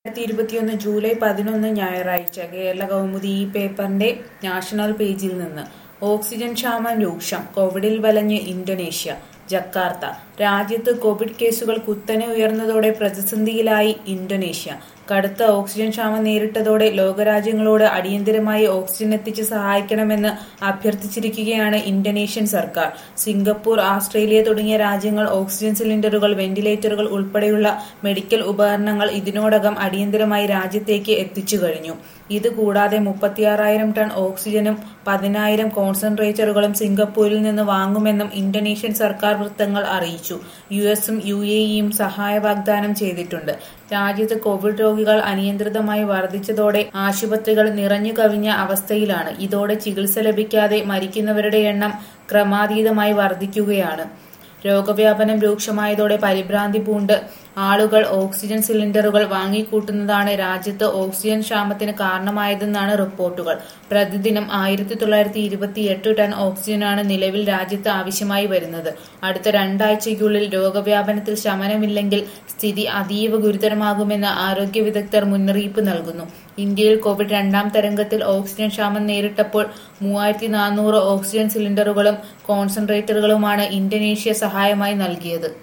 രണ്ടായിരത്തി ഇരുപത്തിയൊന്ന് ജൂലൈ പതിനൊന്ന് ഞായറാഴ്ച കേരള കൗമുദി ഈ പേപ്പറിന്റെ നാഷണൽ പേജിൽ നിന്ന് ഓക്സിജൻ ക്ഷാമം രൂക്ഷം കോവിഡിൽ വലഞ്ഞ് ഇന്തോനേഷ്യ ജക്കാർത്ത രാജ്യത്ത് കോവിഡ് കേസുകൾ കുത്തനെ ഉയർന്നതോടെ പ്രതിസന്ധിയിലായി ഇന്തോനേഷ്യ കടുത്ത ഓക്സിജൻ ക്ഷാമം നേരിട്ടതോടെ ലോകരാജ്യങ്ങളോട് അടിയന്തരമായി ഓക്സിജൻ എത്തിച്ച് സഹായിക്കണമെന്ന് അഭ്യർത്ഥിച്ചിരിക്കുകയാണ് ഇന്തോനേഷ്യൻ സർക്കാർ സിംഗപ്പൂർ ആസ്ട്രേലിയ തുടങ്ങിയ രാജ്യങ്ങൾ ഓക്സിജൻ സിലിണ്ടറുകൾ വെന്റിലേറ്ററുകൾ ഉൾപ്പെടെയുള്ള മെഡിക്കൽ ഉപകരണങ്ങൾ ഇതിനോടകം അടിയന്തരമായി രാജ്യത്തേക്ക് എത്തിച്ചു കഴിഞ്ഞു ഇത് കൂടാതെ മുപ്പത്തിയാറായിരം ടൺ ഓക്സിജനും പതിനായിരം കോൺസെൻട്രേറ്ററുകളും സിംഗപ്പൂരിൽ നിന്ന് വാങ്ങുമെന്നും ഇന്തോനേഷ്യൻ സർക്കാർ വൃത്തങ്ങൾ അറിയിച്ചു യു എസും യു എ ഇയും സഹായ വാഗ്ദാനം ചെയ്തിട്ടുണ്ട് രാജ്യത്ത് കോവിഡ് രോഗികൾ അനിയന്ത്രിതമായി വർദ്ധിച്ചതോടെ ആശുപത്രികൾ നിറഞ്ഞു കവിഞ്ഞ അവസ്ഥയിലാണ് ഇതോടെ ചികിത്സ ലഭിക്കാതെ മരിക്കുന്നവരുടെ എണ്ണം ക്രമാതീതമായി വർദ്ധിക്കുകയാണ് രോഗവ്യാപനം രൂക്ഷമായതോടെ പരിഭ്രാന്തി പൂണ്ട് ആളുകൾ ഓക്സിജൻ സിലിണ്ടറുകൾ വാങ്ങിക്കൂട്ടുന്നതാണ് രാജ്യത്ത് ഓക്സിജൻ ക്ഷാമത്തിന് കാരണമായതെന്നാണ് റിപ്പോർട്ടുകൾ പ്രതിദിനം ആയിരത്തി തൊള്ളായിരത്തി ഇരുപത്തിയെട്ട് ടൺ ഓക്സിജനാണ് നിലവിൽ രാജ്യത്ത് ആവശ്യമായി വരുന്നത് അടുത്ത രണ്ടാഴ്ചയ്ക്കുള്ളിൽ രോഗവ്യാപനത്തിൽ ശമനമില്ലെങ്കിൽ സ്ഥിതി അതീവ ഗുരുതരമാകുമെന്ന് ആരോഗ്യ വിദഗ്ധർ മുന്നറിയിപ്പ് നൽകുന്നു ഇന്ത്യയിൽ കോവിഡ് രണ്ടാം തരംഗത്തിൽ ഓക്സിജൻ ക്ഷാമം നേരിട്ടപ്പോൾ മൂവായിരത്തി നാനൂറ് ഓക്സിജൻ സിലിണ്ടറുകളും കോൺസെൻട്രേറ്ററുകളുമാണ് ഇന്തോനേഷ്യ സഹായമായി നൽകിയത്